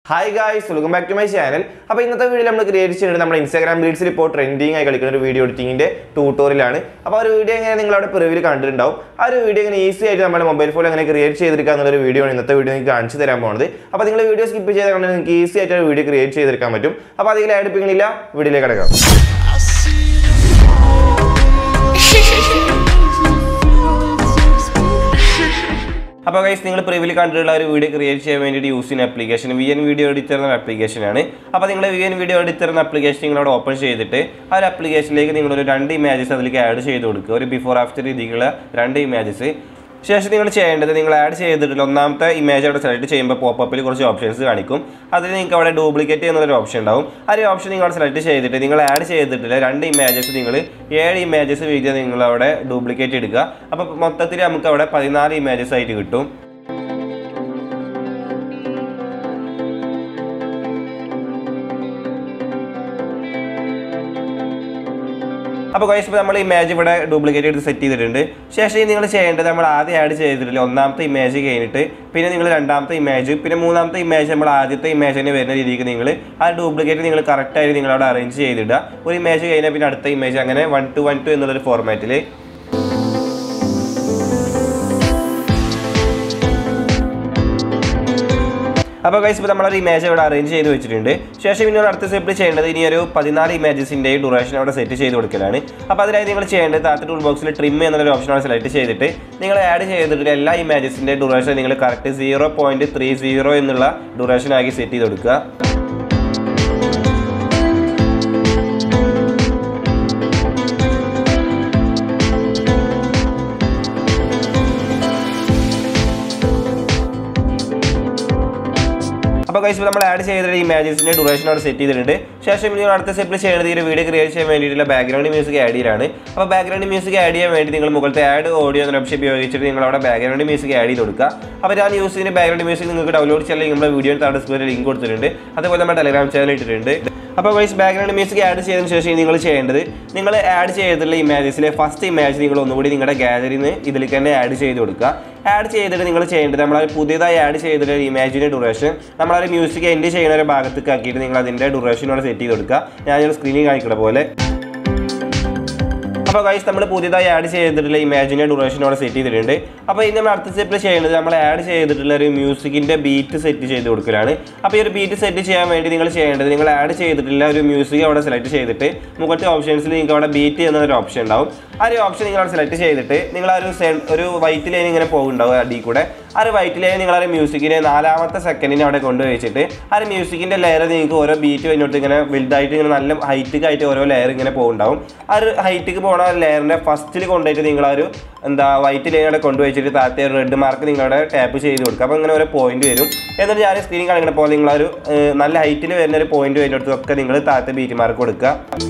hi guys welcome back to my channel അപ്പോൾ ഇന്നത്തെ video നമ്മൾ ക്രിയേറ്റ് ചെയ്യുന്നത് നമ്മുടെ ഇൻസ്റ്റാഗ്രാം റീൽസിൽ ഇപ്പോൾ ട്രെൻഡിങ് ആയി കളിക്കുന്ന ഒരു വീഡിയോ എഡിറ്റിങ്ങിൻ്റെ ട്യൂട്ടോറിയലാണ് അപ്പോൾ ആ ഒരു വീഡിയോ എങ്ങനെ നിങ്ങൾ അവിടെ പ്രിവ്യൂവിൽ കണ്ടിട്ടുണ്ടാവും ആ ഒരു വീഡിയോ എങ്ങനെ ഈസി ആയിട്ട് നമ്മുടെ മൊബൈൽ ഫോണിൽ എങ്ങനെ ക്രിയേറ്റ് ചെയ്തെടുക്കുക എന്നൊരു വീഡിയോ ആണ് ഇന്നത്തെ വീഡിയോ നിങ്ങൾക്ക് കാണിച്ചു തരാൻ പോകുന്നത് അപ്പോൾ നിങ്ങൾ വീഡിയോ സ്കിപ്പ് ചെയ്ത് കണ്ട് നിങ്ങൾക്ക് ഈസി ആയിട്ട് ഒരു വീഡിയോ ക്രിയേറ്റ് ചെയ്തെടുക്കാൻ പറ്റും അപ്പോൾ അതിൽ അടുപ്പിക്കുന്നില്ല വീഡിയോയിലേക്ക് കിടക്കാം അപ്പോൾ ഗൈസ് നിങ്ങൾ പ്രിവിൽ കണ്ടിട്ടുള്ള ഒരു വീഡിയോ ക്രിയേറ്റ് ചെയ്യാൻ വേണ്ടിയിട്ട് യൂസ് ചെയ്യുന്ന application V N video editor എന്ന ആപ്ലിക്കേഷനാണ് അപ്പോൾ നിങ്ങൾ വി എൻ വീഡിയോ എഡിറ്റർ എന്ന ആപ്ലിക്കേഷൻ നിങ്ങളോട് ഓപ്പൺ ചെയ്തിട്ട് ആ ഒരു ആപ്ലിക്കേഷനിലേക്ക് നിങ്ങളൊരു രണ്ട് ഇമേജസ് അതിലേക്ക് ആഡ് ചെയ്ത് കൊടുക്കുക ഒരു ബിഫോർ ആഫ്റ്റർ രീതിയിലുള്ള രണ്ട് ഇമേജസ് ശേഷം നിങ്ങൾ ചെയ്യേണ്ടത് നിങ്ങൾ ആഡ് ചെയ്തിട്ടുള്ള ഒന്നാമത്തെ ഇമേജ് അവിടെ സെലക്ട് ചെയ്യുമ്പോൾ പോപ്പപ്പിൽ കുറച്ച് ഓപ്ഷൻസ് കാണിക്കും അതിൽ നിങ്ങൾക്ക് അവിടെ ഡ്യൂപ്ലിക്കേറ്റ് എന്നൊരു ഓപ്ഷൻ ഉണ്ടാവും ആ ഒരു ഓപ്ഷൻ നിങ്ങൾ സെലക്ട് ചെയ്തിട്ട് നിങ്ങൾ ആഡ് ചെയ്തിട്ടില്ല രണ്ട് ഇമേജസ് നിങ്ങൾ ഏഴ് ഇമേജസ് വീഡിയോ നിങ്ങൾ അവിടെ ഡ്യൂപ്ലിക്കേറ്റ് എടുക്കുക അപ്പോൾ മൊത്തത്തിൽ നമുക്ക് അവിടെ പതിനാല് ഇമേജസ് ആയിട്ട് കിട്ടും അപ്പോൾ ഗൈസ് ഇപ്പോൾ നമ്മൾ ഇമേജ് ഇവിടെ ഡ്യൂപ്ലിക്കേറ്റ് എടുത്ത് സെറ്റ് ചെയ്തിട്ടുണ്ട് ശേഷം നിങ്ങൾ ചെയ്യേണ്ടത് നമ്മൾ ആദ്യം ആഡ് ചെയ്തിട്ടില്ല ഒന്നാമത്തെ ഇമേജ് കഴിഞ്ഞിട്ട് പിന്നെ നിങ്ങൾ രണ്ടാമത്തെ ഇമേജ് പിന്നെ മൂന്നാമത്തെ ഇമേജ് നമ്മൾ ആദ്യത്തെ ഇമേജിന് വരുന്ന രീതിക്ക് നിങ്ങൾ ആ ഡ്യൂപ്ലിക്കേറ്റ് നിങ്ങൾ കറക്റ്റായിട്ട് നിങ്ങൾ അവിടെ അറേഞ്ച് ചെയ്തിടുക ഒരു ഇമേജ് കഴിഞ്ഞാൽ പിന്നെ അടുത്ത ഇമേജ് അങ്ങനെ വൺ ടു വൺ ടു എന്നുള്ളൊരു ഫോർമാറ്റിൽ അപ്പോൾ ഗൈസ് ഇപ്പോൾ നമ്മളൊരു ഇമേജ് ഇവിടെ അറേഞ്ച് ചെയ്ത് വെച്ചിട്ടുണ്ട് ശേഷം ഇനി ഒരു അടുത്ത സ്റ്റെപ്പിൽ ചെയ്യേണ്ടത് ഇനി ഒരു പതിനാല് ഇമേജസിൻ്റെ ഡ്യൂറേഷൻ അവിടെ സെറ്റ് ചെയ്ത് കൊടുക്കലാണ് അപ്പോൾ അതിനായി നിങ്ങൾ ചെയ്യേണ്ടത് താത്ത ടൂൾ ബോക്സിൽ ട്രിം എന്നൊരു ഓപ്ഷൻ അവിടെ സെലക്ട് ചെയ്തിട്ട് നിങ്ങൾ ആഡ് ചെയ്തിട്ട് എല്ലാ ഇമേജസിൻ്റെ ഡ്യൂറേഷൻ നിങ്ങൾ correct zero point three zero എന്നുള്ള ഡ്യൂറേഷൻ ആക്കി സെറ്റ് ചെയ്ത് കൊടുക്കുക അപ്പോൾ കഴിച്ച് നമ്മൾ ആഡ് ചെയ്തിട്ട് ഇമേജസിൻ്റെ ഡ്യൂറേഷൻ അവിടെ സെറ്റ് ചെയ്തിട്ടുണ്ട് ശേഷം ഇനി അടുത്ത സ്റ്റെപ്പിൽ ചെയ്യുന്നത് ഈ ഒരു വീഡിയോ ക്രിയേറ്റ് ചെയ്യാൻ വേണ്ടിയിട്ടുള്ള ബാക്ക്ഗ്രൗണ്ട് മ്യൂസിക് ആഡ് ചെയ്യലാണ് അപ്പോൾ ബാക്ക്ഗ്രൗണ്ട് മ്യൂസിക് ആഡ് ചെയ്യാൻ വേണ്ടി നിങ്ങൾ മുകളിലത്തെ ആഡ് ഓഡിയോ എന്ന ഓപ്ഷൻ ഉപയോഗിച്ചിട്ട് നിങ്ങൾ അവിടെ ബാക്ക്ഗ്രൗണ്ട് മ്യൂസിക് ആഡ് ചെയ്ത് കൊടുക്കുക അപ്പോൾ ഞാൻ യൂസ് ചെയ്യുന്ന ബാക്ക്ഗ്രൗണ്ട് മ്യൂസിക് നിങ്ങൾക്ക് ഡൗൺലോഡ് ചെയ്യാൻ നമ്മുടെ വീഡിയോ താഴെ ഡിസ്പ്ലേയിൽ ലിങ്ക് കൊടുത്തിട്ടുണ്ട് അതുപോലെ നമ്മുടെ ടെലഗ്രാം ചാനൽ ഇട്ടിട്ടുണ്ട് അപ്പോൾ വൈസ് ബാക്ക്ഗ്രൗണ്ട് മ്യൂസിക് ആഡ് ചെയ്തതിന് ശേഷം നിങ്ങൾ ചെയ്യേണ്ടത് നിങ്ങൾ ആഡ് ചെയ്തിട്ടുള്ള ഇമേജസിലെ ഫസ്റ്റ് ഇമേജ് നിങ്ങൾ ഒന്നുകൂടി നിങ്ങളുടെ ഗാലറിയിൽ നിന്ന് ഇതിലേക്ക് തന്നെ ആഡ് ചെയ്ത് കൊടുക്കുക ആഡ് ചെയ്തിട്ട് നിങ്ങൾ ചെയ്യേണ്ടത് നമ്മൾ പുതിയതായി ആഡ് ചെയ്തിട്ടുള്ള ഇമേജിൻ്റെ ഡ്യൂറേഷൻ നമ്മളൊരു മ്യൂസിക് എൻഡ് ചെയ്യുന്ന ഒരു ഭാഗത്തേക്ക് ആക്കിയിട്ട് നിങ്ങൾ അതിൻ്റെ ഡ്യൂറേഷനോടെ സെറ്റ് ചെയ്ത് കൊടുക്കുക ഞാനൊരു സ്ക്രീനിൽ കാണിക്കുന്ന പോലെ അപ്പോൾ ഗൈസ് നമ്മൾ പുതിയതായി ആഡ് ചെയ്തിട്ടുള്ള ഇമാജിൻ്റെ ഡ്യൂറേഷനോടെ സെറ്റ് ചെയ്തിട്ടുണ്ട് അപ്പോൾ ഇനി നമ്മൾ അടുത്ത സ്റ്റെപ്പിൽ ചെയ്യുന്നത് നമ്മൾ ആഡ് ചെയ്തിട്ടുള്ള ഒരു മ്യൂസിക്കിൻ്റെ ബീറ്റ് സെറ്റ് ചെയ്ത് കൊടുക്കലാണ് അപ്പോൾ ഈ ഒരു ബീറ്റ് സെറ്റ് ചെയ്യാൻ വേണ്ടി നിങ്ങൾ ചെയ്യേണ്ടത് നിങ്ങൾ ആഡ് ചെയ്തിട്ടുള്ള ഒരു മ്യൂസിക് അവിടെ സെലക്ട് ചെയ്തിട്ട് മുകളിലത്തെ ഓപ്ഷൻസിൽ നിങ്ങൾക്ക് അവിടെ ബീറ്റ് എന്നൊരു ഓപ്ഷൻ ഉണ്ടാവും ആ ഒരു ഓപ്ഷൻ നിങ്ങൾ അവിടെ സെലക്ട് ചെയ്തിട്ട് നിങ്ങൾ ആ ഒരു സെ- ഒരു വൈറ്റ് ലൈൻ ഇങ്ങനെ പോകുന്നുണ്ടാവും അടിയിൽ കൂടെ ആ ഒരു വൈറ്റ് ലൈൻ നിങ്ങൾ ആ ഒരു മ്യൂസിക്കിൻ്റെ നാലാമത്തെ സെക്കൻഡിന് അവിടെ കൊണ്ടുവച്ചിട്ട് ആ ഒരു മ്യൂസിക്കിൻ്റെ ലെയർ നിങ്ങൾക്ക് ഓരോ ബീറ്റ് കഴിഞ്ഞിട്ട് ഇങ്ങനെ വലുതായിട്ട് ഇങ്ങനെ നല്ല ഹൈറ്റിക്ക് ആയിട്ട് ഓരോ ലെയർ ഇങ്ങനെ പോകുന്നുണ്ടാവും ആ ഒരു ഹൈറ്റിക്ക് പോണ ലെയറിൻ്റെ ഫസ്റ്റിൽ കൊണ്ടുപോയിട്ട് നിങ്ങൾ ആ ഒരു എന്താ വൈറ്റ് ലൈൻ അവിടെ കൊണ്ടുവച്ചിട്ട് താഴത്തെ റെഡ് മാർക്ക് നിങ്ങളുടെ ടാപ്പ് ചെയ്ത് കൊടുക്കുക അപ്പോൾ അങ്ങനെ ഒരു പോയിന്റ് വരും എന്നിട്ട് ഞാൻ സ്ക്രീനിൽ കാണിക്കുന്ന പോലെ നിങ്ങൾ ആ ഒരു ഏഹ്, നല്ല ഹൈറ്റിൽ വരുന്ന ഒരു പോയിന്റ് വരുന്നിടത്തൊക്കെ നിങ്ങൾ താഴത്തെ ബീറ്റ് മാർക്ക് കൊടുക്കുക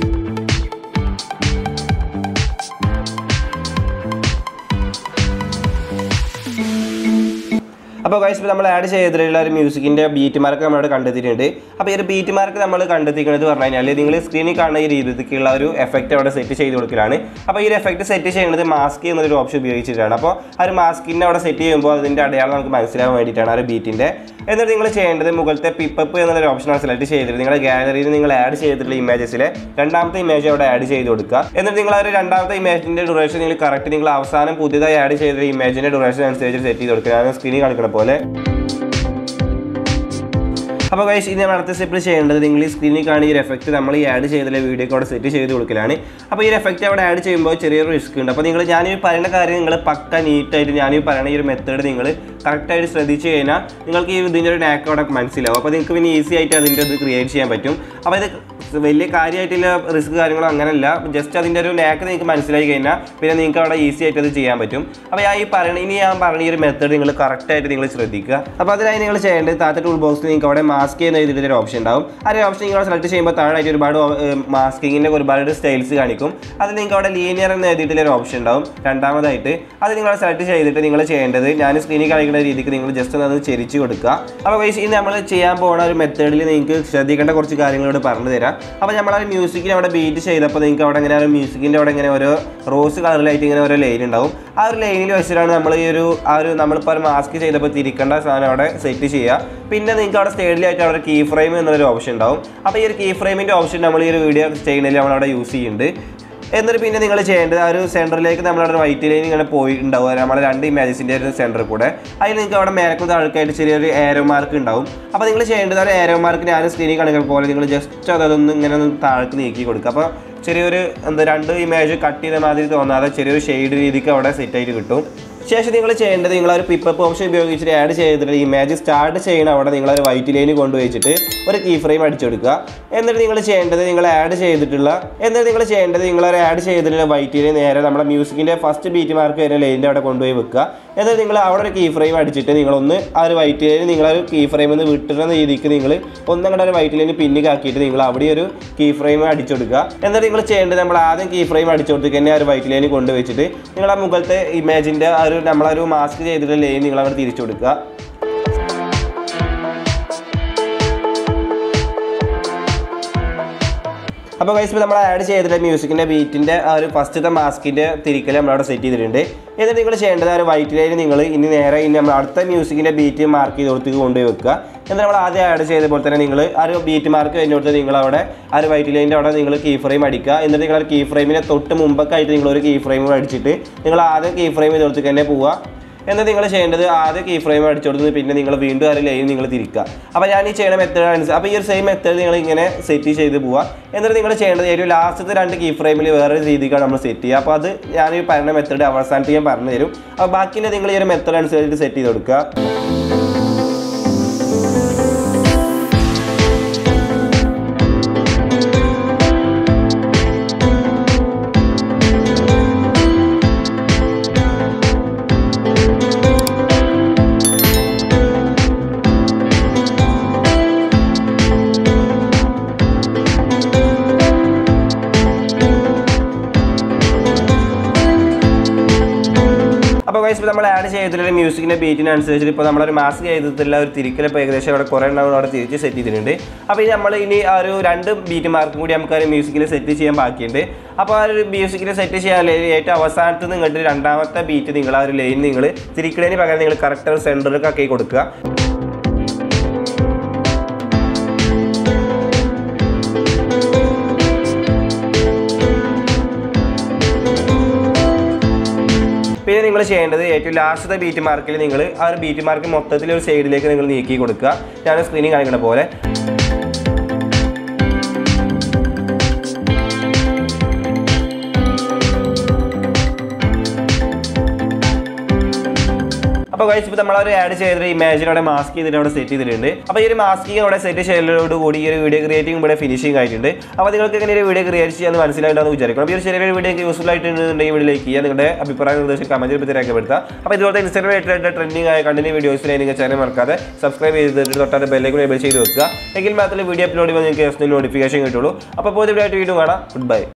അപ്പോൾ ഗൈസ് ഇപ്പോൾ നമ്മൾ ആഡ് ചെയ്തിട്ടുള്ള ഒരു മ്യൂസിക്കിൻ്റെ ബീറ്റ് മാർക്ക് നമ്മളവിടെ കണ്ടെത്തിയിട്ടുണ്ട് അപ്പോൾ ഈ ഒരു ബീറ്റ് മാർക്ക് നമ്മൾ കണ്ടെത്തിക്കുന്നത് പറഞ്ഞു കഴിഞ്ഞാൽ നിങ്ങൾ സ്ക്രീനിൽ കാണുന്ന ഈ രീതിക്കുള്ള ഒരു എഫക്റ്റ് അവിടെ സെറ്റ് ചെയ്ത് കൊടുക്കലാണ് അപ്പോൾ ഈ ഒരു എഫക്റ്റ് സെറ്റ് ചെയ്യുന്നത് മാസ്ക് എന്നൊരു ഓപ്ഷൻ ഉപയോഗിച്ചിട്ടാണ് അപ്പോൾ ആ ഒരു മാസ്കിൻ്റെ അവിടെ സെറ്റ് ചെയ്യുമ്പോൾ അതിൻ്റെ അടയാളം നമുക്ക് മനസ്സിലാവാൻ വേണ്ടിയിട്ടാണ് ആ ഒരു ബീറ്റിൻ്റെ എന്നിട്ട് നിങ്ങൾ ചെയ്യേണ്ടത് മുകളിലത്തെ പിപ്പപ്പ് എന്നൊരു ഓപ്ഷനാണ് സെലക്ട് ചെയ്തിട്ട് നിങ്ങളുടെ ഗാലറിയിൽ നിങ്ങൾ ആഡ് ചെയ്തിട്ടുള്ള ഇമേജസിലെ രണ്ടാമത്തെ ഇമേജ് അവിടെ ആഡ് ചെയ്ത് കൊടുക്കുക എന്നിട്ട് നിങ്ങൾ ആ ഒരു രണ്ടാമത്തെ ഇമേജിൻ്റെ ഡ്യൂറേഷൻ നിങ്ങൾ കറക്റ്റ് നിങ്ങൾ അവസാനം പുതിയതായി ആഡ് ചെയ്ത ഇമേജിൻ്റെ ഡ്യൂറേഷൻ അനുസരിച്ച് സെറ്റ് ചെയ്ത് കൊടുക്കുക ഞാൻ സ്ക്രീനിൽ കാണിക്കുന്ന പോലെ അപ്പോൾ ഗൈസ് ഇനി നമ്മൾ അടുത്ത സ്റ്റെപ്പിൽ ചെയ്യേണ്ടത് നിങ്ങൾ ഈ സ്ക്രീനിൽ കാണുന്ന ഈ ഒരു എഫക്റ്റ് നമ്മൾ ഈ ആഡ് ചെയ്തിട്ടുള്ള വീഡിയോക്ക് അവിടെ സെറ്റ് ചെയ്ത് കൊടുക്കലാണ് അപ്പോൾ ഈ ഒരു എഫക്റ്റ് അവിടെ ആഡ് ചെയ്യുമ്പോൾ ചെറിയൊരു റിസ്ക് ഉണ്ട് അപ്പോൾ നിങ്ങൾ ഞാൻ ഈ പറയുന്ന കാര്യം നിങ്ങൾ പക്ക നീറ്റായിട്ട് ഞാൻ ഈ പറയുന്ന ഈ ഒരു മെത്തേഡ് നിങ്ങൾ കറക്റ്റായിട്ട് ശ്രദ്ധിച്ച് കഴിഞ്ഞാൽ നിങ്ങൾക്ക് ഈ ഇതിൻ്റെ ഒരു നാക്ക് അവിടെ മനസ്സിലാവും അപ്പോൾ നിങ്ങൾക്ക് പിന്നെ ഈസി ആയിട്ട് അതിൻ്റെ ഇത് ക്രിയേറ്റ് ചെയ്യാൻ പറ്റും അപ്പോൾ ഇത് വലിയ കാര്യമായിട്ടുള്ള റിസ്ക് കാര്യങ്ങളോ അങ്ങനെയല്ല ജസ്റ്റ് അതിൻ്റെ ഒരു നാക്ക് നിങ്ങൾക്ക് മനസ്സിലായി കഴിഞ്ഞാൽ പിന്നെ നിങ്ങൾക്ക് അവിടെ ഈസി ആയിട്ട് അത് ചെയ്യാൻ പറ്റും അപ്പോൾ ഞാൻ ഈ പറയുന്ന ഇനി ഞാൻ പറഞ്ഞ ഈ ഒരു മെത്തേഡ് നിങ്ങൾ കറക്റ്റായിട്ട് നിങ്ങൾ ശ്രദ്ധിക്കുക അപ്പോൾ അതിനായി നിങ്ങൾ ചെയ്യേണ്ടത് താഴത്തെ ടൂൾ ബോക്സിൽ നിങ്ങൾക്ക് അവിടെ മാസ്ക് എന്ന് എഴുതിയിട്ട് ഒരു ഓപ്ഷൻ ഉണ്ടാവും ആ ഒരു ഓപ്ഷൻ നിങ്ങൾ സെലക്ട് ചെയ്യുമ്പോൾ താഴായിട്ട് ഒരുപാട് മാസ്കിങ്ങിൻ്റെ ഒരുപാട് സ്റ്റൈൽസ് കാണിക്കും അത് നിങ്ങൾക്ക് അവിടെ ലീനിയർ എന്ന് എഴുതിയിട്ടുള്ള ഒരു ഓപ്ഷൻ ഉണ്ടാവും രണ്ടാമതായിട്ട് അത് നിങ്ങൾ സെലക്ട് ചെയ്തിട്ട് നിങ്ങൾ ചെയ്യേണ്ടത് ഞാൻ സ്ക്രീനിൽ കാണിക്കുന്ന രീതിക്ക് നിങ്ങൾ ജസ്റ്റ് ഒന്ന് അത് ചെരിച്ച് കൊടുക്കുക അപ്പോൾ വൈസ് ഇനി നമ്മൾ ചെയ്യാൻ പോകുന്ന ഒരു മെത്തേഡിൽ നിങ്ങൾക്ക് ശ്രദ്ധിക്കേണ്ട കുറച്ച് കാര്യങ്ങളോട് പറഞ്ഞു തരാം അപ്പോൾ നമ്മൾ ആ മ്യൂസിക്കിന് അവിടെ ബീറ്റ് ചെയ്തപ്പോൾ നിങ്ങൾക്ക് അവിടെ ഇങ്ങനെ ഒരു മ്യൂസിക്കിൻ്റെ അവിടെ ഇങ്ങനെ ഓരോ റോസ് കളറിലായിട്ട് ഇങ്ങനെ ഓരോ ലൈൻ ഉണ്ടാവും ആ ഒരു ലൈനിൽ വെച്ചിട്ടാണ് നമ്മൾ ഈ ഒരു ആ ഒരു നമ്മളിപ്പോൾ ഒരു മാസ്ക് ചെയ്തപ്പോൾ തിരിക്കേണ്ട സാധനം അവിടെ സെറ്റ് ചെയ്യുക പിന്നെ നിങ്ങൾക്ക് അവിടെ സ്റ്റേഡിലായിട്ട് അവിടെ കീ ഫ്രെയിം എന്നൊരു ഓപ്ഷൻ ഉണ്ടാവും അപ്പോൾ ഈ ഒരു കീ ഫ്രെയിമിൻ്റെ ഓപ്ഷൻ നമ്മൾ ഈ ഒരു വീഡിയോ ചെയ്യുന്നതിൽ നമ്മൾ അവിടെ യൂസ് ചെയ്യുന്നുണ്ട് എന്നിട്ട് പിന്നെ നിങ്ങൾ ചെയ്യേണ്ടത് ആ ഒരു സെൻറ്ററിലേക്ക് നമ്മളവിടെ വൈറ്റ് ലൈൻ ഇങ്ങനെ പോയിട്ടുണ്ടാവും നമ്മുടെ രണ്ട് ഇമേജസിൻ്റെ ഒരു സെൻറ്ററിൽ കൂടെ അതിൽ നിങ്ങൾക്ക് അവിടെ മേലക്കും താഴേക്കായിട്ട് ചെറിയൊരു ഏരോ മാർക്ക് ഉണ്ടാവും അപ്പോൾ നിങ്ങൾ ചെയ്യേണ്ടത് ആ ഒരു ഏരോ മാർക്ക് ഞാൻ സ്ക്രീനിൽ കാണിക്കുന്ന പോലെ നിങ്ങൾ ജസ്റ്റ് അതൊന്ന് ഇങ്ങനെ ഒന്ന് താഴേക്ക് നീക്കി കൊടുക്കുക അപ്പോൾ ചെറിയൊരു എന്താ രണ്ട് ഇമേജ് കട്ട് ചെയ്ത മാതിരി തോന്നാതെ ചെറിയൊരു ഷെയ്ഡ് രീതിക്ക് അവിടെ സെറ്റ് ആയിട്ട് കിട്ടും ശേഷം നിങ്ങൾ ചെയ്യേണ്ടത് നിങ്ങൾ ഒരു പിപ്പപ്പ് ഓപ്ഷൻ ഉപയോഗിച്ചിട്ട് ആഡ് ചെയ്തിട്ട് ഇമേജ് സ്റ്റാർട്ട് ചെയ്യണം അവിടെ നിങ്ങൾ ഒരു വൈറ്റ് ലൈൻ കൊണ്ടുവച്ചിട്ട് ഒരു കീ ഫ്രെയിം അടിച്ചെടുക്കുക എന്നിട്ട് നിങ്ങൾ ചെയ്യേണ്ടത് നിങ്ങൾ ആഡ് ചെയ്തിട്ടുള്ള എന്നിട്ട് നിങ്ങൾ ചെയ്യേണ്ടത് നിങ്ങൾ ഒരു ആഡ് ചെയ്തിട്ടുള്ള വൈറ്റ് ലൈൻ നേരെ നമ്മുടെ മ്യൂസിക്കിൻ്റെ ഫസ്റ്റ് ബീറ്റ് മാർക്ക് വരുന്ന ലൈനിൻ്റെ അവിടെ കൊണ്ടുപോയി വെക്കുക എന്നിട്ട് നിങ്ങൾ അവിടെ ഒരു കീ ഫ്രെയിം അടിച്ചിട്ട് നിങ്ങളൊന്ന് ആ ഒരു വൈറ്റ് ലൈൻ നിങ്ങളൊരു കീ ഫ്രെയിം ഒന്ന് വിട്ടുന്ന രീതിക്ക് നിങ്ങൾ ഒന്നങ്ങടെ ഒരു വൈറ്റ് ലൈൻ പിന്നിക്കാക്കിയിട്ട് നിങ്ങൾ അവിടെ ഒരു കീ ഫ്രെയിം അടിച്ചെടുക്കുക എന്നിട്ട് നിങ്ങൾ ചെയ്യേണ്ടത് നമ്മൾ ആദ്യം കീ ഫ്രെയിം അടിച്ചു കൊടുത്തിട്ട് തന്നെ ആ ഒരു വൈറ്റ് ലൈൻ കൊണ്ടുവച്ചിട്ട് നിങ്ങൾ ആ മുകളിലത്തെ ഇമേജിൻ്റെ ആ ഒരു നമ്മളൊരു മാസ്ക് ചെയ്തിട്ടുള്ള ലൈൻ നിങ്ങൾ അങ്ങോട്ട് തിരിച്ചു കൊടുക്കുക അപ്പോൾ ഗൈസ് ഇപ്പോൾ നമ്മൾ ആഡ് ചെയ്തിട്ടുള്ള മ്യൂസിക്കിൻ്റെ ബീറ്റിൻ്റെ ആ ഒരു ഫസ്റ്റത്തെ മാസ്കിൻ്റെ തിരിക്കൽ നമ്മളവിടെ സെറ്റ് ചെയ്തിട്ടുണ്ട് എന്നിട്ട് നിങ്ങൾ ചെയ്യേണ്ടത് ആ ഒരു വൈറ്റ് ലൈൻ നിങ്ങൾ ഇനി നേരെ ഇനി നമ്മൾ അടുത്ത മ്യൂസിക്കിൻ്റെ ബീറ്റ് മാർക്ക് ചെയ്ത് കൊടുത്ത് കൊണ്ടുപോയി വെക്കുക എന്നിട്ട് നമ്മൾ ആദ്യം ആഡ് ചെയ്ത പോലെ തന്നെ നിങ്ങൾ ആ ഒരു ബീറ്റ് മാർക്ക് കഴിഞ്ഞിടത്ത് നിങ്ങൾ അവിടെ ആ ഒരു വൈറ്റ് ലൈനിൻ്റെ അവിടെ നിങ്ങൾ കീ ഫ്രെയിം അടിക്കുക എന്നിട്ട് നിങ്ങൾ കീ ഫ്രെയിമിനെ തൊട്ട് മുമ്പൊക്കെ ആയിട്ട് നിങ്ങൾ ഒരു കീ ഫ്രെയിം അടിച്ചിട്ട് നിങ്ങൾ ആദ്യം കീ ഫ്രെയിം ചെയ്ത് കൊടുത്ത് തന്നെ പോവുക എന്നിട്ട് നിങ്ങൾ ചെയ്യേണ്ടത് ആദ്യം കീ ഫ്രെയിം അടിച്ചു കൊടുത്ത് പിന്നെ നിങ്ങൾ വീണ്ടും ആ ഒരു ലൈൻ നിങ്ങൾ തിരിക്കുക അപ്പോൾ ഞാൻ ഈ ചെയ്യുന്ന മെത്തേഡ് അനുസരിച്ച് അപ്പോൾ ഈ ഒരു സെയിം മെത്തേഡ് നിങ്ങൾ ഇങ്ങനെ സെറ്റ് ചെയ്ത് പോവുക എന്നിട്ട് നിങ്ങൾ ചെയ്യേണ്ടത് ഏറ്റവും ലാസ്റ്റത്തെ രണ്ട് കീ ഫ്രെയിമിൽ വേറെ രീതിക്കാണ് നമ്മൾ സെറ്റ് ചെയ്യുക അപ്പോൾ അത് ഞാൻ ഈ പറഞ്ഞ മെത്തേഡ് അവസാനത്ത് ഞാൻ പറഞ്ഞു തരും അപ്പോൾ ബാക്കിൻ്റെ നിങ്ങൾ ഈ ഒരു മെത്തേഡ് അനുസരിച്ച് സെറ്റ് ചെയ്ത് കൊടുക്കുക അപ്പോൾ വൈസ് ഇപ്പോൾ നമ്മൾ ആഡ് ചെയ്തിട്ടുള്ള മ്യൂസിക്കിൻ്റെ ബീറ്റിനനുസരിച്ച് ഇപ്പോൾ നമ്മളൊരു മാസ്ക് ചെയ്തിട്ടുള്ള ഒരു തിരിക്കൽ ഇപ്പോൾ ഏകദേശം അവിടെ കുറേ എണ്ണം അവിടെ തിരിച്ച് സെറ്റ് ചെയ്തിട്ടുണ്ട് അപ്പോൾ ഇനി നമ്മൾ ഇനി ആ ഒരു രണ്ട് ബീറ്റ് മാർക്കും കൂടി നമുക്ക് ആ ഒരു മ്യൂസിക്കിൽ സെറ്റ് ചെയ്യാൻ ബാക്കിയുണ്ട് അപ്പോൾ ആ ഒരു മ്യൂസിക്കിൽ സെറ്റ് ചെയ്യാൻ ഏറ്റവും അവസാനത്ത് നിങ്ങളുടെ രണ്ടാമത്തെ ബീറ്റ് നിങ്ങൾ ആ ഒരു ലൈൻ നിങ്ങൾ തിരിക്കണതിന് പകരം നിങ്ങൾ കറക്റ്റ് ഒരു സെൻറ്ററിലേക്കൊക്കെ കൊടുക്കുക പിന്നെ നിങ്ങൾ ചെയ്യേണ്ടത് ഏറ്റവും ലാസ്റ്റത്തെ ബീറ്റ് മാർക്കിൽ നിങ്ങൾ ആ ഒരു ബീറ്റ് മാർക്ക് മൊത്തത്തിൽ ഒരു സൈഡിലേക്ക് നിങ്ങൾ നീക്കി കൊടുക്കുക ഞാൻ സ്ക്രീനിൽ കാണിക്കുന്ന പോലെ അപ്പോൾ ഗൈസ് ഇപ്പോൾ നമ്മളൊരു ആഡ് ചെയ്തിട്ട് ഇമാജിൻ അവിടെ മാസ്ക് ചെയ്തിട്ട് അവിടെ സെറ്റ് ചെയ്തിട്ടുണ്ട് അപ്പോൾ ഈ ഒരു മാസ്കിങ് അവിടെ സെറ്റ് ചെയ്തതോട് കൂടി ഈ ഒരു വീഡിയോ ക്രിയേറ്റിംഗ് ഇവിടെ ഫിനിഷിംഗ് ആയിട്ടുണ്ട് അപ്പോൾ നിങ്ങൾക്ക് ഇങ്ങനെ ഒരു വീഡിയോ ക്രിയേറ്റ് ചെയ്യാൻ മനസ്സിലായിട്ടാന്ന് വിചാരിക്കണം അപ്പോൾ ഈ ഒരു ചെറിയൊരു വീഡിയോ യൂസ്ഫുൾ ആയിട്ടുണ്ടെങ്കിൽ വീഡിയോ ലൈക്ക് ചെയ്യുക നിങ്ങളുടെ അഭിപ്രായം നിർദ്ദേശം കമൻറ്റിൽ പറ്റി രേഖപ്പെടുത്തുക അപ്പോൾ ഇതുപോലത്തെ ഇൻസ്റ്റാഗ്രാം ആയിട്ടുള്ള ട്രെൻഡിങ് ആയ കണ്ടിന്യൂ വീഡിയോസിനെ നിങ്ങൾ ചാനൽ മറക്കാതെ സബ്സ്ക്രൈബ് ചെയ്തിട്ട് തൊട്ടാൽ ബെല്ലേക്ക് എബിൾ ചെയ്ത് വെക്കുക എങ്കിൽ മാത്രമേ വീഡിയോ അപ്ലോഡ് ചെയ്യുമ്പോൾ നിങ്ങൾക്ക് നോട്ടിഫിക്കേഷൻ കിട്ടുള്ളൂ അപ്പോൾ പുതിയ വീഡിയോ ആയിട്ട് വീണ്ടും കാണാം ഗുഡ് ബൈ